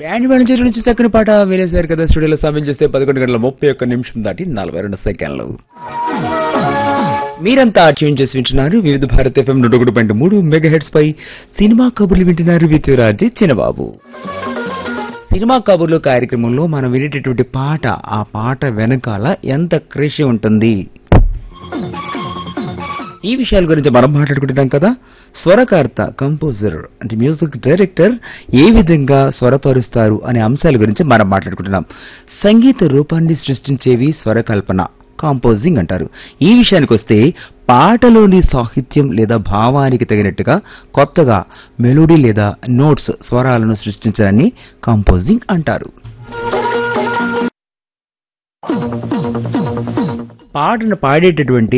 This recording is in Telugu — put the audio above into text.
బ్యాండ్ మేడం చేతుల నుంచి చక్కని పాట వినేశారు కదా స్టూడియోలో సమయం చేస్తే పదకొండు గంటల ముప్పై ఒక్క నిమిషం దాటి నలభై రెండు సెకండ్లు మీరంతా ట్యూన్ చేసి వింటున్నారు వివిధ భారత్ ఎఫ్ఎం నూట ఒకటి పాయింట్ మూడు మెగా హెడ్స్ పై సినిమా కబుర్లు వింటున్నారు విత్ రాజీ చిన్నబాబు సినిమా కబుర్లు కార్యక్రమంలో మనం వినేటటువంటి పాట ఆ పాట వెనకాల ఎంత కృషి ఉంటుంది ఈ విషయాల గురించి మనం మాట్లాడుకుంటున్నాం కదా స్వరకర్త కంపోజర్ అంటే మ్యూజిక్ డైరెక్టర్ ఏ విధంగా స్వరపరుస్తారు అనే అంశాల గురించి మనం మాట్లాడుకుంటున్నాం సంగీత రూపాన్ని సృష్టించేవి స్వరకల్పన కాంపోజింగ్ అంటారు ఈ విషయానికి వస్తే పాటలోని సాహిత్యం లేదా భావానికి తగినట్టుగా కొత్తగా మెలోడీ లేదా నోట్స్ స్వరాలను సృష్టించడాన్ని కాంపోజింగ్ అంటారు పాటను పాడేటటువంటి